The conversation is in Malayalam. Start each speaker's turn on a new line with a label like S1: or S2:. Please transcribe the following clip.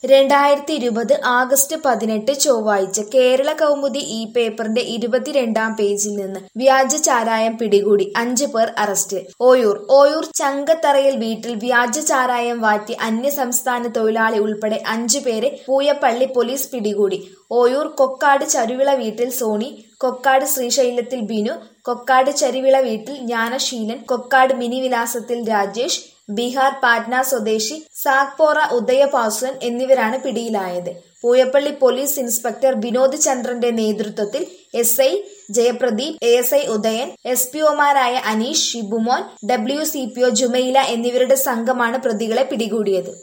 S1: രണ്ടായിരത്തി ഇരുപത് ആഗസ്റ്റ് പതിനെട്ട് ചൊവ്വാഴ്ച കേരള കൗമുദി ഈ പേപ്പറിന്റെ ഇരുപത്തിരണ്ടാം പേജിൽ നിന്ന് വ്യാജ ചാരായം പിടികൂടി അഞ്ചു പേർ അറസ്റ്റ് ഓയൂർ ഓയൂർ ചങ്കത്തറയിൽ വീട്ടിൽ വ്യാജ ചാരായം വാറ്റി അന്യസംസ്ഥാന തൊഴിലാളി ഉൾപ്പെടെ അഞ്ചു പേരെ പൂയപ്പള്ളി പോലീസ് പിടികൂടി ഓയൂർ കൊക്കാട് ചരുവിള വീട്ടിൽ സോണി കൊക്കാട് ശ്രീശൈലത്തിൽ ബിനു കൊക്കാട് ചരുവിള വീട്ടിൽ ജ്ഞാനശീലൻ കൊക്കാട് മിനിവിലാസത്തിൽ രാജേഷ് ബീഹാർ പാറ്റ്ന സ്വദേശി സാഗ്പോറ ഉദയപാസ്വൻ എന്നിവരാണ് പിടിയിലായത് പൂയപ്പള്ളി പോലീസ് ഇൻസ്പെക്ടർ വിനോദ് ചന്ദ്രന്റെ നേതൃത്വത്തിൽ S I Jayapradeep A S I Udayan S P ഒമാരായ Aneesh Shibumon W C P O Jumaila എന്നിവരുടെ സംഘമാണ് പ്രതികളെ പിടികൂടിയത്